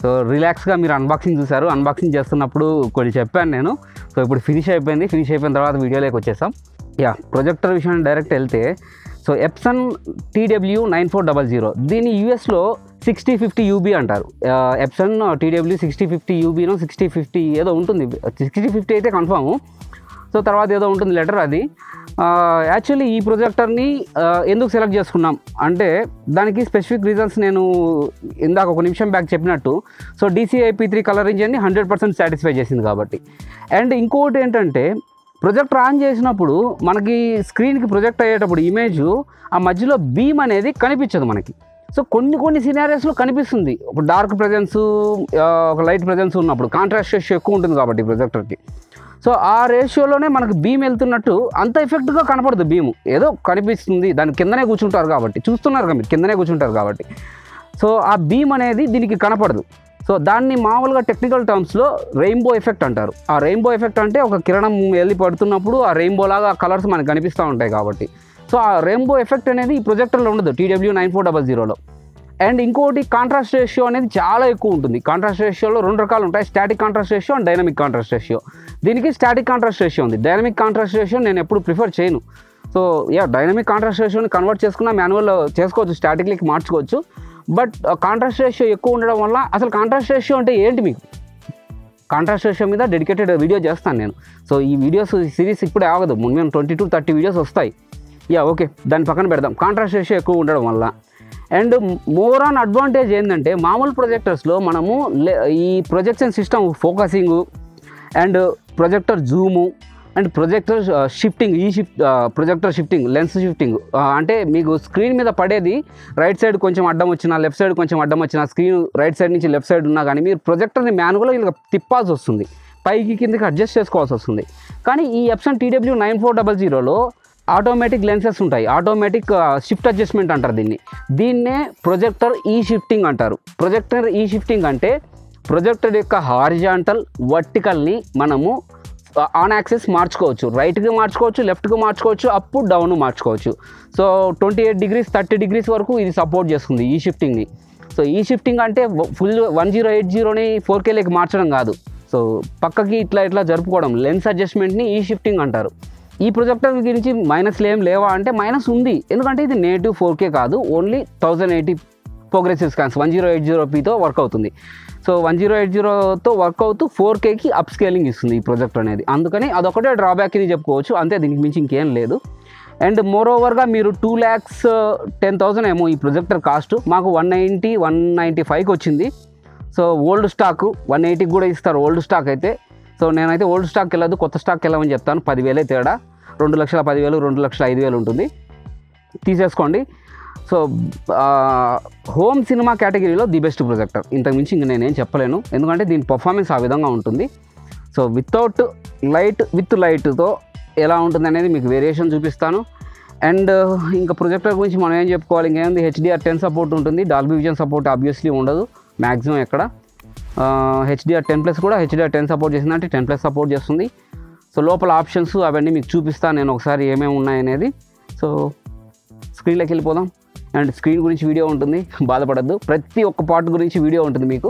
so రిలాక్స్గా మీరు unboxing చూసారు అన్బాక్సింగ్ చేస్తున్నప్పుడు కొన్ని చెప్పాను నేను సో ఇప్పుడు ఫినిష్ అయిపోయింది ఫినిష్ అయిపోయిన తర్వాత వీడియోలోకి వచ్చేసాం యా ప్రొజెక్టర్ విషయం డైరెక్ట్ వెళ్తే so Epson TW nine four double zero దీన్ని యూఎస్లో సిక్స్టీ ఫిఫ్టీ యూబీ అంటారు ఎప్సన్ టీడబ్ల్యూ సిక్స్టీ ఫిఫ్టీ యూబీనో సిక్స్టీ ఫిఫ్టీ ఏదో ఉంటుంది సిక్స్టీ ఫిఫ్టీ అయితే కన్ఫాము సో తర్వాత ఏదో ఉంటుంది లెటర్ అది యాక్చువల్లీ ఈ ప్రొజెక్టర్ని ఎందుకు సెలెక్ట్ చేసుకున్నాం అంటే దానికి స్పెసిఫిక్ రీజన్స్ నేను ఇందాక ఒక నిమిషం బ్యాక్ చెప్పినట్టు సో డీసీఐపీ త్రీ కలర్ ఇంజన్ని హండ్రెడ్ పర్సెంట్ సాటిస్ఫై చేసింది కాబట్టి అండ్ ఇంకొకటి ఏంటంటే ప్రొజెక్టర్ ఆన్ చేసినప్పుడు మనకి స్క్రీన్కి ప్రొజెక్ట్ అయ్యేటప్పుడు ఇమేజ్ ఆ మధ్యలో బీమ్ అనేది కనిపించదు మనకి సో కొన్ని కొన్ని సినారియోస్లో కనిపిస్తుంది ఒక డార్క్ ప్రజెన్స్ ఒక లైట్ ప్రజెన్స్ ఉన్నప్పుడు కాంట్రాస్ట్ రేషియో ఎక్కువ ఉంటుంది కాబట్టి ప్రొజెక్టర్కి సో ఆ రేషియోలోనే మనకు బీమ్ వెళ్తున్నట్టు అంత ఎఫెక్ట్గా కనపడదు బీము ఏదో కనిపిస్తుంది దాని కిందనే కూర్చుంటారు కాబట్టి చూస్తున్నారు కదా మీరు కిందనే కూర్చుంటారు కాబట్టి సో ఆ బీమ్ అనేది దీనికి కనపడదు సో దాన్ని మామూలుగా టెక్నికల్ టర్మ్స్లో రెయిన్బో ఎఫెక్ట్ అంటారు ఆ రెయిన్బో ఎఫెక్ట్ అంటే ఒక కిరణం వెళ్ళి పడుతున్నప్పుడు ఆ రెయిన్బో లాగా కలర్స్ మనకు కనిపిస్తూ ఉంటాయి కాబట్టి సో ఆ రెయిన్బో ఎఫెక్ట్ అనేది ఈ ప్రొజెక్టర్లో ఉండదు టీడబ్ల్యూ నైన్ ఫోర్ డబల్ జీరోలో అండ్ ఇంకోటి కాంట్రాస్ట్ రేషియో అనేది చాలా ఎక్కువ ఉంటుంది కాంట్రాస్ట్ రేషియోలో రెండు రకాలు ఉంటాయి static contrast ratio and dynamic contrast ratio దీనికి స్టాటిక్ కాంట్రాస్ట్ రేషియో ఉంది డైనమిక్ కాంట్రాస్ట్ రేషియో నేను ఎప్పుడు ప్రిఫర్ చేయను సో యా డైనమిక్ కాంట్రాస్ట్ రేషియోని కన్వర్ట్ చేసుకున్న మాన్యువల్ చేసుకోవచ్చు స్టాటిక్లీకి మార్చుకోవచ్చు బట్ కాంట్రాస్ట్ రేషియో ఎక్కువ ఉండడం వల్ల అసలు కాంట్రాస్ట్ రేషియో అంటే ఏంటి మీకు కాంట్రాస్ట్ రేషియో మీద డెడికేటెడ్ వీడియో చేస్తాను నేను సో ఈ వీడియోస్ సిరీస్ ఇప్పుడే ఆగదు minimum twenty to thirty videos వస్తాయి యా ఓకే దాని పక్కన పెడదాం కాంట్రాస్ట్ రేషియో ఎక్కువ ఉండడం వల్ల అండ్ మోర్ ఆన్ అడ్వాంటేజ్ ఏంటంటే మామూలు ప్రొజెక్టర్స్లో మనము లే- ఈ projection system focusing and projector zoom and projector shifting ఈ shift projector shifting lens shifting అంటే మీకు స్క్రీన్ మీద పడేది రైట్ సైడ్ కొంచెం అడ్డం వచ్చినా లెఫ్ట్ సైడ్ కొంచెం అడ్డం వచ్చినా స్క్రీన్ రైట్ సైడ్ నుంచి లెఫ్ట్ సైడ్ ఉన్నా కానీ మీరు ప్రొజెక్టర్ని మాన్యువల్గా ఇలా తిప్పాల్సి వస్తుంది పైకి కిందకి అడ్జస్ట్ చేసుకోవాల్సి వస్తుంది కానీ ఈ Epson TW nine four double జీరోలో ఆటోమేటిక్ లెన్సెస్ ఉంటాయి ఆటోమేటిక్ షిఫ్ట్ అడ్జస్ట్మెంట్ అంటారు దీన్ని దీన్నే ప్రొజెక్టర్ ఈ షిఫ్టింగ్ అంటారు ప్రొజెక్టర్ ఈ షిఫ్టింగ్ అంటే ప్రొజెక్టర్ యొక్క హారిజాంటల్ వర్టికల్ని మనము ఆన్ యాక్సెస్ మార్చుకోవచ్చు రైట్కి మార్చుకోవచ్చు లెఫ్ట్కి మార్చుకోవచ్చు అప్ డౌన్ మార్చుకోవచ్చు so twenty eight degrees thirty degrees వరకు ఇది సపోర్ట్ చేస్తుంది ఈ షిఫ్టింగ్ని సో ఈ షిఫ్టింగ్ అంటే ఫుల్ వన్ జీరో ఎయిట్ జీరోని ఫోర్ కేలోకి మార్చడం కాదు సో పక్కకి ఇట్లా ఇట్లా జరుపుకోవడం లెన్స్ అడ్జస్ట్మెంట్ని ఈ షిఫ్టింగ్ అంటారు ఈ ప్రొజెక్టర్ గురించి మైనస్లు ఏం లేవా అంటే మైనస్ ఉంది ఎందుకంటే ఇది నేటివ్ ఫోర్ కే కాదు only thousand eighty progressive scans one zero eight zero పీతో వర్క్ అవుతుంది సో వన్ జీరో ఎయిట్ జీరోతో వర్క్ అవుతూ ఫోర్ కేకి అప్ స్కేలింగ్ ఇస్తుంది ఈ ప్రొజెక్టర్ అనేది అందుకని అదొకటే డ్రాబ్యాక్ అని చెప్పుకోవచ్చు అంతే దీనికి మించి ఇంకేం లేదు అండ్ మోర్ ఓవర్గా మీరు టూ ల్యాక్స్ టెన్ థౌసండ్ ఏమో ఈ ప్రొజెక్టర్ కాస్ట్ మాకు వన్ నైంటీ వన్ నైంటీ ఫైవ్కి వచ్చింది సో ఓల్డ్ స్టాక్ వన్ ఎయిటీకి కూడా ఇస్తారు ఓల్డ్ స్టాక్ అయితే సో నేనైతే ఓల్డ్ స్టాక్ వెళ్ళదు కొత్త స్టాక్ వెళ్ళమని చెప్తాను పదివేలే తేడా రెండు లక్షల పదివేలు రెండు లక్షల ఐదు వేలు ఉంటుంది తీసేసుకోండి సో హోమ్ సినిమా కేటగిరీలో ది బెస్ట్ ప్రొజెక్టర్ ఇంతకు మించి ఇంక నేనేం చెప్పలేను ఎందుకంటే దీని పర్ఫార్మెన్స్ ఆ విధంగా ఉంటుంది సో వితౌట్ లైట్ విత్ లైట్తో ఎలా ఉంటుంది అనేది మీకు వేరియేషన్ చూపిస్తాను అండ్ ఇంకా ప్రొజెక్టర్ గురించి మనం ఏం చెప్పుకోవాలి ఇంకేముంది హెచ్డిఆర్ టెన్ సపోర్ట్ ఉంటుంది డాల్బీ విజన్ సపోర్ట్ ఆబ్వియస్లీ ఉండదు మ్యాక్సిమం ఎక్కడ హెచ్డిఆర్ టెన్ ప్లస్ కూడా హెచ్డిఆర్ టెన్ సపోర్ట్ చేసిందంటే టెన్ ప్లస్ సపోర్ట్ చేస్తుంది సో లోపల ఆప్షన్స్ అవన్నీ మీకు చూపిస్తాను నేను ఒకసారి ఏమేమి ఉన్నాయనేది సో స్క్రీన్లోకి వెళ్ళిపోదాం అండ్ స్క్రీన్ గురించి వీడియో ఉంటుంది బాధపడద్దు ప్రతి ఒక్క పార్ట్ గురించి వీడియో ఉంటుంది మీకు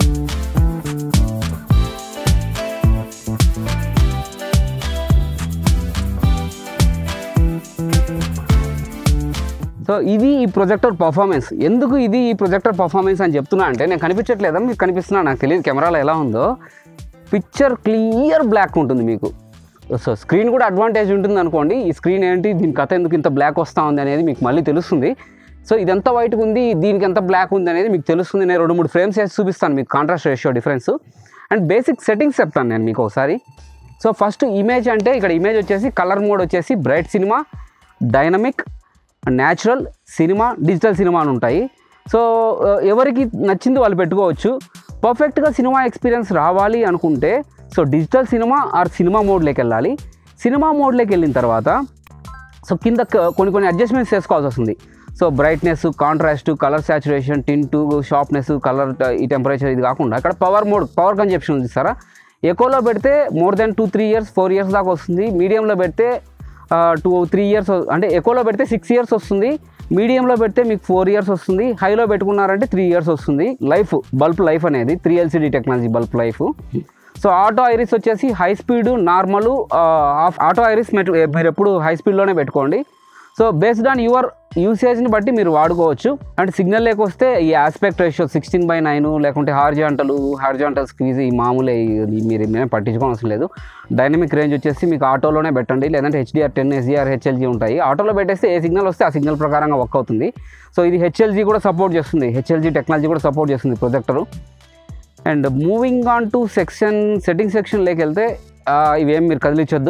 సో ఇది ఈ ప్రొజెక్టర్ పర్ఫార్మెన్స్ ఎందుకు ఇది ఈ ప్రొజెక్టర్ పర్ఫార్మెన్స్ అని చెప్తున్నా అంటే నేను కనిపించట్లేదా మీకు కనిపిస్తున్నా నాకు తెలియదు కెమెరాలో ఎలా ఉందో పిక్చర్ క్లియర్ బ్లాక్ ఉంటుంది మీకు సో స్క్రీన్ కూడా అడ్వాంటేజ్ ఉంటుంది అనుకోండి ఈ స్క్రీన్ ఏంటి దీని కథ ఎందుకు ఇంత బ్లాక్ వస్తూ ఉంది అనేది మీకు మళ్ళీ తెలుస్తుంది సో ఇది ఎంత వైట్గా ఉంది దీనికి ఎంత బ్లాక్ ఉంది అనేది మీకు తెలుస్తుంది నేను రెండు మూడు ఫ్రేమ్స్ వేసి చూపిస్తాను మీకు contrast ratio difference and basic settings చెప్తాను నేను మీకు ఒకసారి సో ఫస్ట్ ఇమేజ్ అంటే ఇక్కడ ఇమేజ్ వచ్చేసి కలర్ మోడ్ వచ్చేసి bright cinema dynamic natural cinema digital cinema అని ఉంటాయి సో ఆ, ఎవరికి నచ్చింది వాళ్ళు పెట్టుకోవచ్చు పర్ఫెక్ట్గా సినిమా ఎక్స్పీరియన్స్ రావాలి అనుకుంటే so digital cinema or cinema మోడ్లోకి వెళ్ళాలి సినిమా మోడ్లోకి వెళ్ళిన తర్వాత సో కింద క- కొన్ని కొన్ని అడ్జస్ట్మెంట్స్ చేసుకోవాల్సి వస్తుంది so brightness contrast colour saturation tint sharpness colour ఈ టెంపరేచర్ ఇది కాకుండా ఇక్కడ పవర్ మోడ్ పవర్ కన్జప్షన్ ఉంది సారా ఎకోలో పెడితే more than two three years four years దాకా వస్తుంది మీడియంలో పెడితే టూ త్రీ ఇయర్స్ అంటే ఎకోలో పెడితే సిక్స్ ఇయర్స్ వస్తుంది మీడియంలో పెడితే మీకు ఫోర్ ఇయర్స్ వస్తుంది హైలో పెట్టుకున్నారంటే త్రీ ఇయర్స్ వస్తుంది లైఫ్ బల్బ్ లైఫ్ అనేది three LCD technology bulb life so auto iris వచ్చేసి high speed normal auto iris మీరు ఎప్పుడు హై స్పీడ్లోనే పెట్టుకోండి సో బేస్డ్ ఆన్ యువర్ యూసేజ్ని బట్టి మీరు వాడుకోవచ్చు అండ్ సిగ్నల్ లేకొస్తే ఈ aspect ratio sixteen by nine లేకుంటే హార్జాంటలు హార్జాంటల్ స్క్వీజ్ ఈ మామూలే ఈ- మీరు ఏమైనా పట్టించుకోవాల్సిన లేదు డైనమిక్ రేంజ్ వచ్చేసి మీకు ఆటోలోనే పెట్టండి లేదంటే హెచ్డిఆర్ టెన్ ఎస్డిఆర్ హెచ్ఎల్జీ ఉంటాయి ఆటోలో పెట్టేస్తే ఏ సిగ్నల్ వస్తే ఆ సిగ్నల్ ప్రకారంగా వర్క్ అవుతుంది సో ఇది హెచ్ఎల్జీ కూడా సపోర్ట్ చేస్తుంది హెచ్ఎల్జీ టెక్నాలజీ కూడా సపోర్ట్ చేస్తుంది projector and moving on to section setting సెక్షన్లోకి వెళ్తే ఆ, ఇవేం మీరు కదిలించొద్దు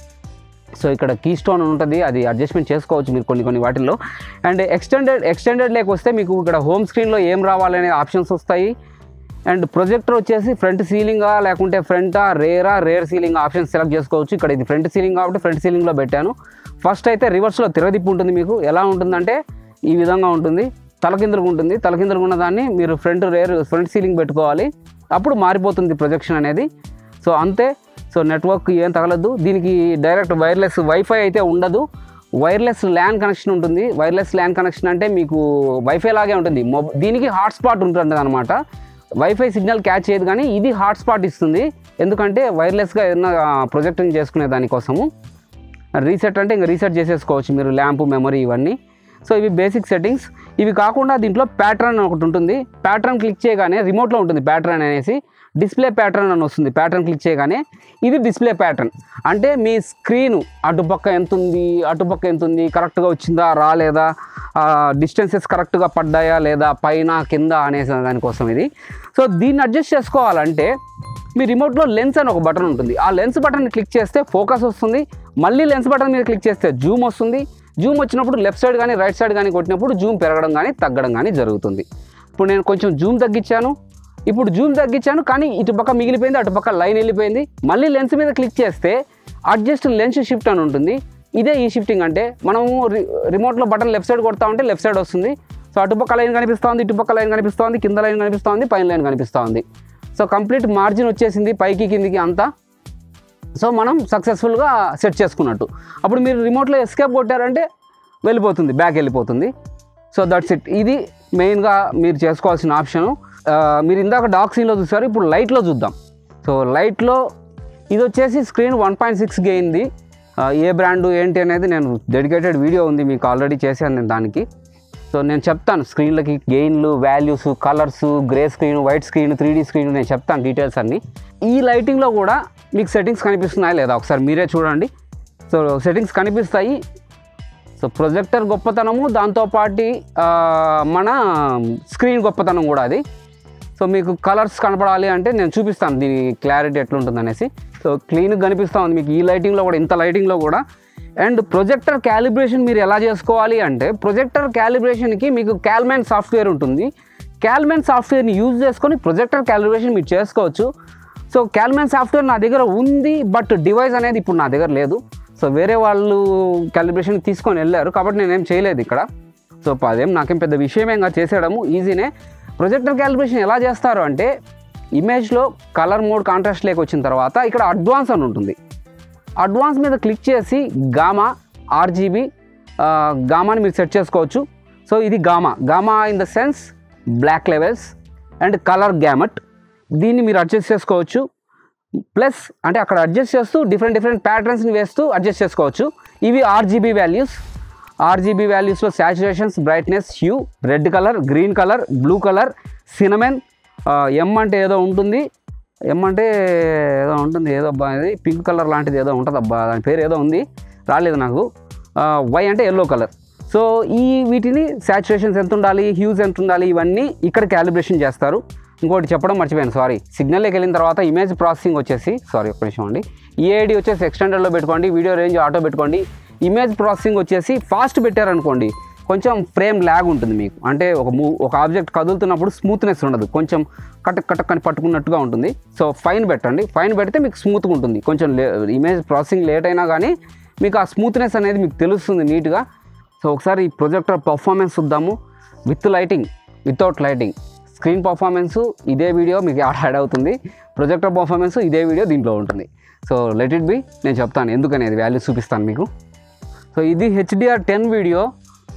సో ఇక్కడ కీ స్టోన్ ఉంటుంది అది అడ్జస్ట్మెంట్ చేసుకోవచ్చు మీరు కొన్ని కొన్ని వాటిల్లో అండ్ ఎక్స్టెండెడ్ ఎక్స్టెండెడ్ లేక వస్తే మీకు ఇక్కడ హోమ్ స్క్రీన్లో ఏం రావాలనే ఆప్షన్స్ వస్తాయి అండ్ ప్రొజెక్టర్ వచ్చేసి ఫ్రంట్ సీలింగా లేకుంటే ఫ్రంటా రేరా రేర్ సీలింగ్ ఆప్షన్ సెలెక్ట్ చేసుకోవచ్చు ఇక్కడ ఇది ఫ్రంట్ సీలింగ్ కాబట్టి ఫ్రంట్ సీలింగ్లో పెట్టాను ఫస్ట్ అయితే రివర్స్లో తిరగదిప్పు ఉంటుంది మీకు ఎలా ఉంటుందంటే ఈ విధంగా ఉంటుంది తలకిందులుగా ఉంటుంది తలకిందులుగా ఉన్న దాన్ని మీరు ఫ్రంట్ రేర్ ఫ్రంట్ సీలింగ్ పెట్టుకోవాలి అప్పుడు మారిపోతుంది ప్రొజెక్షన్ అనేది సో అంతే సో నెట్వర్క్ ఏం తగలదు దీనికి డైరెక్ట్ వైర్లెస్ వైఫై అయితే ఉండదు వైర్లెస్ ల్యాన్ కనెక్షన్ ఉంటుంది వైర్లెస్ ల్యాన్ కనెక్షన్ అంటే మీకు వైఫై లాగే ఉంటుంది మొబ్ దీనికి హాట్స్పాట్ ఉంటుంది అనమాట వైఫై సిగ్నల్ క్యాచ్ చేయదు కానీ ఇది హాట్స్పాట్ ఇస్తుంది ఎందుకంటే వైర్లెస్గా ఏదైనా ప్రొజెక్టింగ్ చేసుకునే దానికోసము రీసెట్ అంటే ఇంకా రీసెట్ చేసేసుకోవచ్చు మీరు ల్యాంప్ మెమరీ ఇవన్నీ సో ఇవి బేసిక్ సెట్టింగ్స్ ఇవి కాకుండా దీంట్లో ప్యాటర్న్ ఒకటి ఉంటుంది ప్యాటర్న్ క్లిక్ చేయగానే రిమోట్లో ఉంటుంది ప్యాటర్న్ అనేసి డిస్ప్లే ప్యాటర్న్ అని వస్తుంది ప్యాటర్న్ క్లిక్ చేయగానే ఇది డిస్ప్లే ప్యాటర్న్ అంటే మీ స్క్రీన్ అటుపక్క ఎంత ఉంది అటుపక్క ఎంత ఉంది కరెక్ట్గా వచ్చిందా రాలేదా డిస్టెన్సెస్ కరెక్ట్గా పడ్డాయా లేదా పైన కింద అనేసి దానికోసం ఇది సో దీన్ని అడ్జస్ట్ చేసుకోవాలంటే మీ రిమోట్లో లెన్స్ అని ఒక బటన్ ఉంటుంది ఆ లెన్స్ బటన్ క్లిక్ చేస్తే ఫోకస్ వస్తుంది మళ్ళీ లెన్స్ బటన్ మీద క్లిక్ చేస్తే జూమ్ వస్తుంది జూమ్ వచ్చినప్పుడు లెఫ్ట్ సైడ్ కానీ రైట్ సైడ్ కానీ కొట్టినప్పుడు జూమ్ పెరగడం కానీ తగ్గడం కానీ జరుగుతుంది ఇప్పుడు నేను కొంచెం జూమ్ తగ్గించాను ఇప్పుడు జూమ్ తగ్గించాను కానీ ఇటుపక్క మిగిలిపోయింది అటుపక్క లైన్ వెళ్ళిపోయింది మళ్ళీ లెన్స్ మీద క్లిక్ చేస్తే అడ్జస్ట్ లెన్స్ షిఫ్ట్ అని ఉంటుంది ఇదే ఈ షిఫ్టింగ్ అంటే మనము రి- రిమోట్లో బటన్ లెఫ్ట్ సైడ్ కొడతా ఉంటే లెఫ్ట్ సైడ్ వస్తుంది సో అటుపక్క లైన్ కనిపిస్తూ ఉంది ఇటుపక్క లైన్ కనిపిస్తూ ఉంది కింద లైన్ కనిపిస్తూ ఉంది పైన లైన్ కనిపిస్తూ ఉంది సో కంప్లీట్ మార్జిన్ వచ్చేసింది పైకి కిందికి అంతా సో మనం సక్సెస్ఫుల్గా సెట్ చేసుకున్నట్టు అప్పుడు మీరు రిమోట్లో ఎస్కేప్ కొట్టారంటే వెళ్ళిపోతుంది బ్యాక్ వెళ్ళిపోతుంది సో దట్స్ ఇట్ ఇది మెయిన్గా మీరు చేసుకోవాల్సిన ఆప్షను ఆ, మీరు ఇందాక డాక్ సీన్లో చూసారు ఇప్పుడు లైట్లో చూద్దాం సో లైట్లో ఇది వచ్చేసి స్క్రీన్ వన్ పాయింట్ సిక్స్ గెయింది ఏ బ్రాండు ఏంటి అనేది నేను డెడికేటెడ్ వీడియో ఉంది మీకు ఆల్రెడీ చేశాను నేను దానికి సో నేను చెప్తాను స్క్రీన్లకి గెయిన్లు values colours grey screen white screen three D screen నేను చెప్తాను డీటెయిల్స్ అన్నీ ఈ లైటింగ్లో కూడా మీకు సెట్టింగ్స్ కనిపిస్తున్నాయా లేదా ఒకసారి మీరే చూడండి సో సెట్టింగ్స్ కనిపిస్తాయి సో ప్రొజెక్టర్ గొప్పతనము దాంతోపాటి ఆ, మన స్క్రీన్ గొప్పతనం కూడా అది సో మీకు కలర్స్ కనపడాలి అంటే నేను చూపిస్తాను దీని క్లారిటీ ఎట్లుంటుంది అనేసి సో క్లీన్గా కనిపిస్తూ ఉంది మీకు ఈ లైటింగ్లో కూడా ఇంత లైటింగ్లో కూడా అండ్ ప్రొజెక్టర్ క్యాలిబ్రేషన్ మీరు ఎలా చేసుకోవాలి అంటే ప్రొజెక్టర్ క్యాలిబ్రేషన్కి మీకు క్యాల్మెన్ సాఫ్ట్వేర్ ఉంటుంది క్యాల్మెన్ సాఫ్ట్వేర్ని యూజ్ చేసుకొని ప్రొజెక్టర్ క్యాలిబ్రేషన్ మీరు చేసుకోవచ్చు సో క్యాల్మెన్ సాఫ్ట్వేర్ నా దగ్గర ఉంది బట్ డివైస్ అనేది ఇప్పుడు నా దగ్గర లేదు సో వేరే వాళ్ళు క్యాలిబ్రేషన్ తీసుకొని వెళ్ళారు కాబట్టి నేనేం చేయలేదు ఇక్కడ సో అదేం నాకేం పెద్ద విషయమేగా చేసేయడము ఈజీనే ప్రొజెక్టర్ క్యాలిబ్రేషన్ ఎలా చేస్తారు అంటే ఇమేజ్లో కలర్ మోడ్ కాంట్రాస్ట్ లేక వచ్చిన తర్వాత ఇక్కడ అడ్వాన్స్ అని ఉంటుంది అడ్వాన్స్ మీద క్లిక్ చేసి గామా ఆర్జీబీ గామాని మీరు సెట్ చేసుకోవచ్చు సో ఇది gamma gamma in the sense black levels and colour gamut దీన్ని మీరు అడ్జస్ట్ చేసుకోవచ్చు ప్లస్ అంటే అక్కడ అడ్జస్ట్ చేస్తూ డిఫరెంట్ డిఫరెంట్ ప్యాటర్న్స్ని వేస్తూ అడ్జస్ట్ చేసుకోవచ్చు ఇవి ఆర్జీబీ వాల్యూస్ ఆర్జీబీ వాల్యూస్లో saturations brightness hue red colour green colour blue colour సినమెన్ ఎం అంటే ఏదో ఉంటుంది ఎం అంటే ఏదో ఉంటుంది ఏదో అబ్బా ఇది పింక్ కలర్ లాంటిది ఏదో ఉంటుంది అబ్బా దాని పేరు ఏదో ఉంది రాలేదు నాకు వై అంటే ఎల్లో కలర్ సో ఈ వీటిని శాచురేషన్స్ ఎంత ఉండాలి హ్యూస్ ఎంత ఉండాలి ఇవన్నీ ఇక్కడ క్యాలిబ్రేషన్ చేస్తారు ఇంకోటి చెప్పడం మర్చిపోయాను సారీ సిగ్నల్లోకి వెళ్ళిన తర్వాత ఇమేజ్ ప్రాసెసింగ్ వచ్చేసి సారీ ఒక్క నిమిషం అండి ఈఐడి వచ్చేసి ఎక్స్టెండర్లో పెట్టుకోండి వీడియో రేంజ్ ఆటో పెట్టుకోండి ఇమేజ్ ప్రాసెసింగ్ వచ్చేసి ఫాస్ట్ పెట్టారనుకోండి కొంచెం ఫ్రేమ్ ల్యాగ్ ఉంటుంది మీకు అంటే ఒక మూ ఒక ఆబ్జెక్ట్ కదులుతున్నప్పుడు స్మూత్నెస్ ఉండదు కొంచెం కటక్ కటక్ అని పట్టుకున్నట్టుగా ఉంటుంది సో ఫైన్ పెట్టండి ఫైన్ పెడితే మీకు స్మూత్గా ఉంటుంది కొంచెం లే ఇమేజ్ ప్రాసెసింగ్ లేట్ అయినా కానీ మీకు ఆ స్మూత్నెస్ అనేది మీకు తెలుస్తుంది నీట్గా సో ఒకసారి ఈ ప్రొజెక్టర్ పర్ఫార్మెన్స్ చూద్దాము with lighting without lighting screen performance ఇదే వీడియో మీకు యాడ్ యాడ్ అవుతుంది ప్రొజెక్టర్ పర్ఫార్మెన్స్ ఇదే వీడియో దీంట్లో ఉంటుంది సో లెట్ ఇట్ బి నేను చెప్తాను ఎందుకనేది వాల్యూ చూపిస్తాను మీకు సో ఇది HDR ten video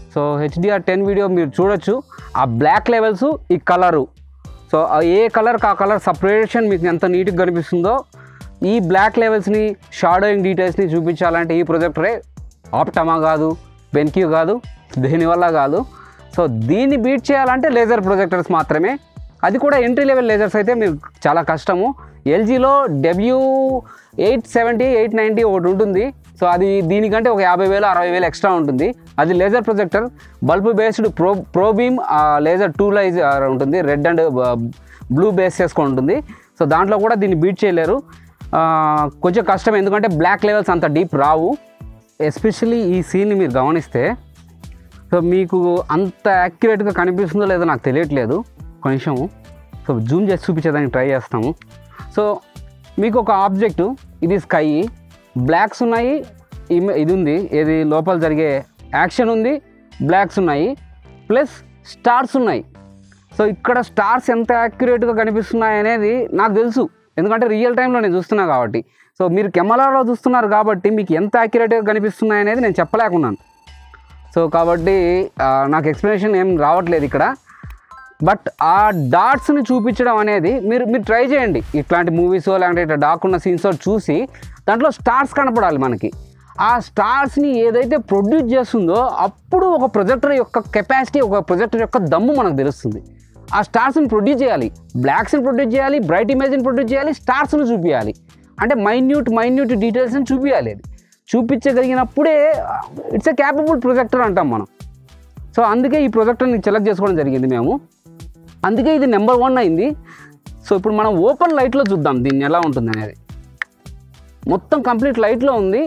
so HDR ten video మీరు చూడొచ్చు ఆ బ్లాక్ లెవెల్స్ ఈ కలరు సో ఆ ఏ కలర్ ఆ కలర్ సపరేషన్ మీకు ఎంత నీట్గా కనిపిస్తుందో ఈ బ్లాక్ లెవెల్స్ని షాడోయింగ్ డీటెయిల్స్ని చూపించాలంటే ఈ ప్రొజెక్టరే ఆప్టమా కాదు బెన్క్యూ కాదు దేనివల్ల కాదు సో దీన్ని బీట్ చేయాలంటే లేజర్ ప్రొజెక్టర్స్ మాత్రమే అది కూడా ఎంట్రీ లెవెల్ లేజర్స్ అయితే మీరు చాలా కష్టము ఎల్జీలో W eight seventy eight ninety ఒకటి ఉంటుంది సో అది దీనికంటే ఒక యాభై వేలు అరవై వేలు ఎక్స్ట్రా ఉంటుంది అది laser projector bulb based pro ProBeam laser టూ లైజ్ ఉంటుంది రెడ్ అండ్ బ్లూ బేస్ చేసుకొని ఉంటుంది సో దాంట్లో కూడా దీన్ని బీట్ చేయలేరు ఆ, కొంచెం కష్టం ఎందుకంటే బ్లాక్ లెవెల్స్ అంత డీప్ రావు ఎస్పెషల్లీ ఈ సీన్ని మీరు గమనిస్తే సో మీకు అంత యాక్యురేట్గా కనిపిస్తుందో లేదో నాకు తెలియట్లేదు కొంచెం సో జూమ్ చేసి చూపించేదానికి ట్రై చేస్తాము సో మీకు ఒక ఆబ్జెక్టు ఇది స్కై బ్లాక్స్ ఉన్నాయి ఇమ్- ఇది ఉంది ఏది లోపల జరిగే యాక్షన్ ఉంది బ్లాక్స్ ఉన్నాయి ప్లస్ స్టార్స్ ఉన్నాయి సో ఇక్కడ స్టార్స్ ఎంత యాక్యురేట్గా కనిపిస్తున్నాయి అనేది నాకు తెలుసు ఎందుకంటే రియల్ టైంలో నేను చూస్తున్నా కాబట్టి సో మీరు కెమెరాలో చూస్తున్నారు కాబట్టి మీకు ఎంత యాక్యురేట్గా కనిపిస్తున్నాయి అనేది నేను చెప్పలేకున్నాను సో కాబట్టి ఆ, నాకు ఎక్స్ప్లెనేషన్ ఏం రావట్లేదు ఇక్కడ బట్ ఆ డాట్స్ని చూపించడం అనేది మీరు మీరు ట్రై చేయండి ఇట్లాంటి మూవీస్ లేదంటే ఇట్లా డాక్ ఉన్న సీన్స్ చూసి దాంట్లో స్టార్స్ కనపడాలి మనకి ఆ స్టార్స్ని ఏదైతే ప్రొడ్యూస్ చేస్తుందో అప్పుడు ఒక ప్రొజెక్టర్ యొక్క కెపాసిటీ ఒక ప్రొజెక్టర్ యొక్క దమ్ము మనకు తెలుస్తుంది ఆ స్టార్స్ని ప్రొడ్యూస్ చేయాలి బ్లాక్స్ని ప్రొడ్యూస్ చేయాలి బ్రైట్ ఇమేజ్ని ప్రొడ్యూస్ చేయాలి స్టార్స్ని చూపించాలి అంటే మైన్యూట్ మైన్యూట్ డీటెయిల్స్ని చూపించాలి అది చూపించగలిగినప్పుడే ఇట్స్ ఎ క్యాపబుల్ ప్రొజెక్టర్ అంటాం మనం సో అందుకే ఈ ప్రొజెక్టర్ని సెలెక్ట్ చేసుకోవడం జరిగింది మేము అందుకే ఇది నెంబర్ వన్ అయింది సో ఇప్పుడు మనం ఓపెన్ లైట్లో చూద్దాం దీన్ని ఎలా ఉంటుంది అనేది మొత్తం కంప్లీట్ లైట్లో ఉంది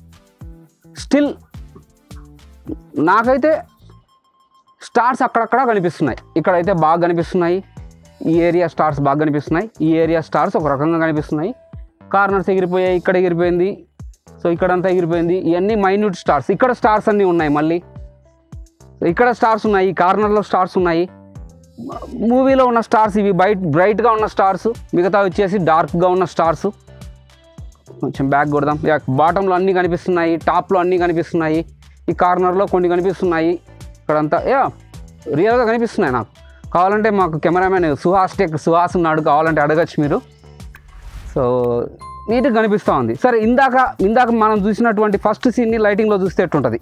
స్టిల్ నాకైతే స్టార్స్ అక్కడక్కడ కనిపిస్తున్నాయి ఇక్కడైతే బాగా కనిపిస్తున్నాయి ఈ ఏరియా స్టార్స్ బాగా కనిపిస్తున్నాయి ఈ ఏరియా స్టార్స్ ఒక రకంగా కనిపిస్తున్నాయి కార్నర్స్ ఎగిరిపోయాయి ఇక్కడ ఎగిరిపోయింది సో ఇక్కడంతా ఎగిరిపోయింది ఇవన్నీ మైన్యూట్ స్టార్స్ ఇక్కడ స్టార్స్ అన్నీ ఉన్నాయి మళ్ళీ ఇక్కడ స్టార్స్ ఉన్నాయి ఈ కార్నర్లో స్టార్స్ ఉన్నాయి మూవీలో ఉన్న స్టార్స్ ఇవి బైట్ బ్రైట్గా ఉన్న స్టార్స్ మిగతా వచ్చేసి డార్క్గా ఉన్న స్టార్స్ కొంచెం బ్యాక్ కొడదాం బాటంలో అన్నీ కనిపిస్తున్నాయి టాప్లో అన్నీ కనిపిస్తున్నాయి ఈ కార్నర్లో కొన్ని కనిపిస్తున్నాయి ఇక్కడంతా యా రియల్గా కనిపిస్తున్నాయి నాకు కావాలంటే మాకు కెమెరామెన్ సుహాస్ టెక్ సుహాస్ ఉన్నాడు కావాలంటే అడగచ్చు మీరు సో నీట్గా కనిపిస్తూ ఉంది సరే ఇందాక ఇందాక మనం చూసినటువంటి ఫస్ట్ సీన్ని లైటింగ్లో చూస్తే ఎట్టుంటుంది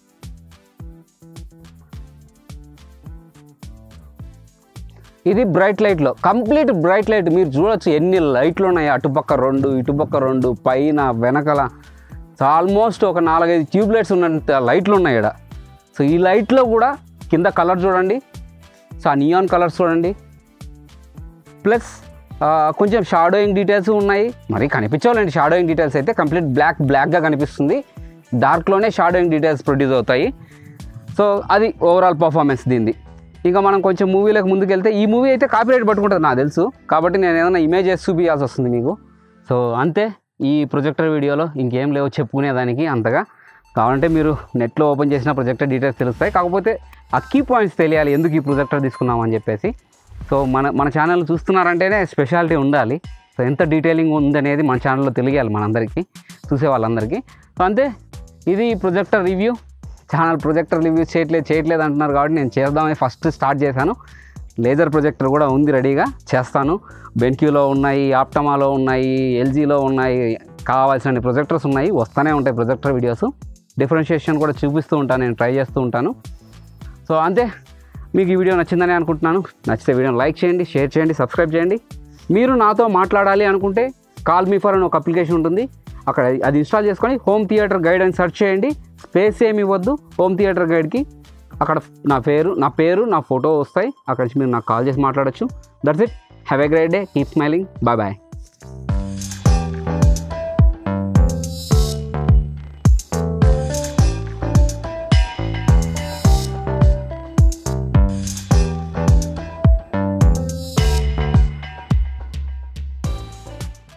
ఇది బ్రైట్ లైట్లో కంప్లీట్ బ్రైట్ లైట్ మీరు చూడొచ్చు ఎన్ని లైట్లు ఉన్నాయి అటుపక్క రెండు ఇటుపక్క రెండు పైన వెనకల ఆల్మోస్ట్ ఒక నాలుగైదు ట్యూబ్ లైట్స్ ఉన్నంత లైట్లు ఉన్నాయి ఇక్కడ సో ఈ లైట్లో కూడా కింద కలర్ చూడండి సో ఆ నియాన్ కలర్స్ చూడండి ప్లస్ ఆ, కొంచెం షాడోయింగ్ డీటెయిల్స్ ఉన్నాయి మరి కనిపించాలండి షాడోయింగ్ డీటెయిల్స్ అయితే కంప్లీట్ బ్లాక్ బ్లాక్గా కనిపిస్తుంది డార్క్లోనే షాడోయింగ్ డీటెయిల్స్ ప్రొడ్యూస్ అవుతాయి సో అది ఓవరాల్ పర్ఫార్మెన్స్ దీనిది ఇంకా మనం కొంచెం మూవీలకు ముందుకు వెళ్తే ఈ మూవీ అయితే కాపీరైట్ పట్టుకుంటుంది నాకు తెలుసు కాబట్టి నేను ఏదైనా ఇమేజెస్ చూపించాల్సి వస్తుంది మీకు సో అంతే ఈ ప్రొజెక్టర్ వీడియోలో ఇంకేం లేవు చెప్పుకునేదానికి అంతగా కావాలంటే మీరు నెట్లో ఓపెన్ చేసిన ప్రొజెక్టర్ డీటెయిల్స్ తెలుస్తాయి కాకపోతే ఆ కీ పాయింట్స్ తెలియాలి ఎందుకు ఈ ప్రొజెక్టర్ తీసుకున్నామని చెప్పేసి సో మన మన ఛానల్ చూస్తున్నారంటేనే స్పెషాలిటీ ఉండాలి సో ఎంత డీటెయిలింగ్ ఉందనేది మన ఛానల్లో తెలియాలి మనందరికీ చూసే వాళ్ళందరికీ సో అంతే ఇది ఈ projector review channel projector review చేయట్లేదు చేయట్లేదు అంటున్నారు కాబట్టి నేను చేద్దామని ఫస్ట్ స్టార్ట్ చేశాను లేజర్ ప్రొజెక్టర్ కూడా ఉంది రెడీగా చేస్తాను బెన్క్యూలో ఉన్నాయి ఆప్టమాలో ఉన్నాయి ఎల్జీలో ఉన్నాయి కావాల్సిన ప్రొజెక్టర్స్ ఉన్నాయి వస్తూనే ఉంటాయి ప్రొజెక్టర్ వీడియోస్ డిఫరెన్షియేషన్ కూడా చూపిస్తూ ఉంటాను నేను ట్రై చేస్తూ ఉంటాను సో అంతే మీకు ఈ వీడియో నచ్చిందని అనుకుంటున్నాను నచ్చితే వీడియోని లైక్ చేయండి షేర్ చేయండి సబ్స్క్రైబ్ చేయండి మీరు నాతో మాట్లాడాలి అనుకుంటే కాల్ మీ ఫర్ అని ఒక అప్లికేషన్ ఉంటుంది అక్కడ అది ఇన్స్టాల్ చేసుకొని హోమ్ థియేటర్ గైడ్ అని సెర్చ్ చేయండి స్పేస్ ఏమి ఇవ్వద్దు హోమ్ థియేటర్ గైడ్కి అక్కడ నా పేరు నా పేరు నా ఫోటో వస్తాయి అక్కడ నుంచి మీరు నాకు కాల్ చేసి మాట్లాడొచ్చు that's it have a great day keep smiling bye bye